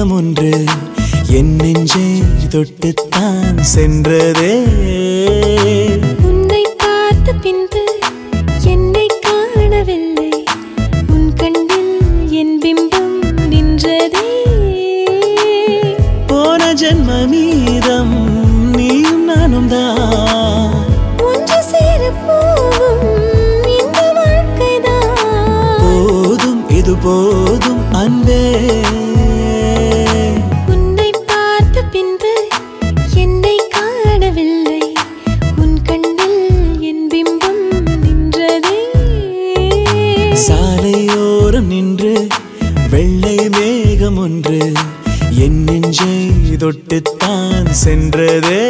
மேகம் ஒன்று என் நெஞ்சை தொட்டுத்தான் சென்றதே உன்னை பார்த்த பின்பு என்னை காணவில்லை உன் கண்ணில் என் பிம்பம் நின்றதே போன ஜென்ம மீதம் நீயும் நானும் தான் ஒன்று சேர போகும் இந்த வாழ்க்கைதான் போதும் இது போதும் அன்பே உன்னை பார்த்த பின்பு என்னை காணவில்லை உன் கண்ணில் என் பிம்பம் நின்றதே சாலையோரம் நின்று வெள்ளை மேகம் ஒன்று என் நெஞ்சை தொட்டுத்தான் சென்றதே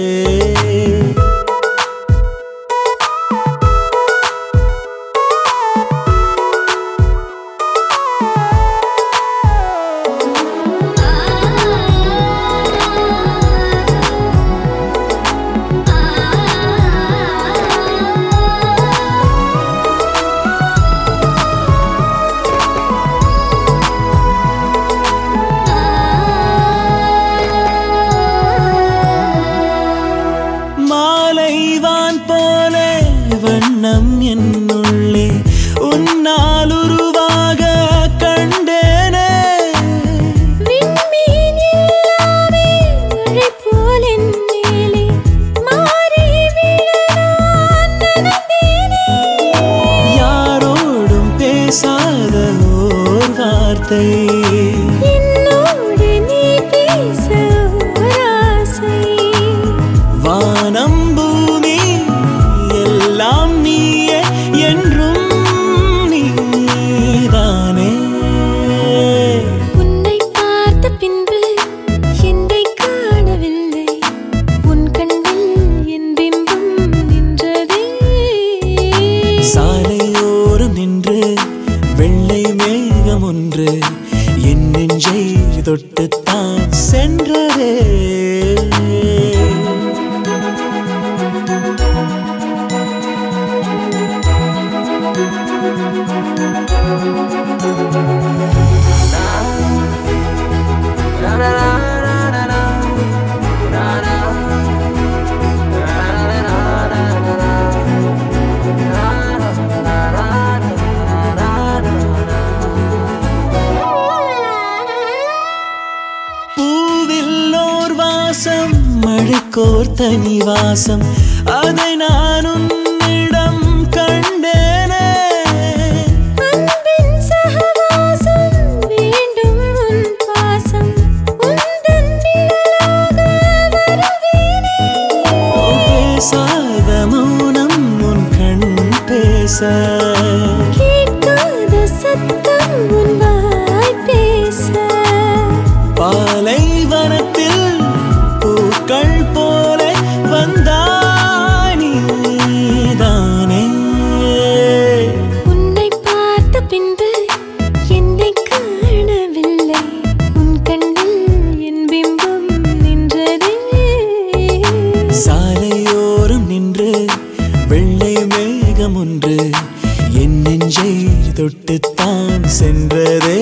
மாலைவான் போல வண்ணம் என்னுள்ளே உன்னால் உருவாக கண்டேனே விண்மீன் எல்லாமே மழை போல் என் மேலே மாறி விழ நான் நனைந்தேனே. யாரோடும் பேசாத ஓர் வார்த்தை என்னோடு நீ பேச ஓர் ஆசை. வானம் பூமி எல்லாம் நீயே என்றும் நீதானே உன்னை பார்த்த பின்பு என்னை காணவில்லை உன் கண்ணில் என் பிம்பம் நின்றதே சாலையோரம் நின்று வெள்ளை மேகம் ஒன்று என் நெஞ்சை தொட்டுத்தான் சென்றதே பூவில் ஓர் வாசம் மழைக்கோர் தனி வாசம் அதை நான் உன்னிடம் கண்டேனே அன்பின் சகவாசம் வேண்டும் உன் பாசம் உந்தன் நிழலாக வருவேனே பேசாத மௌனம் உன் கண் பேச கேட்காத சத்தம் உன் வாய் பேச பாலைவனத்தில் பூக்கள் போல வந்தாய் நீதானே உன்னை பார்த்த பின்பு என்னை காணவில்லை உன் கண்ணில் என் பிம்பம் நின்றதே சாலையோரம் நின்று வெள்ளை மேகம் ஒன்று என் நெஞ்சை தொட்டுத்தான் சென்றதே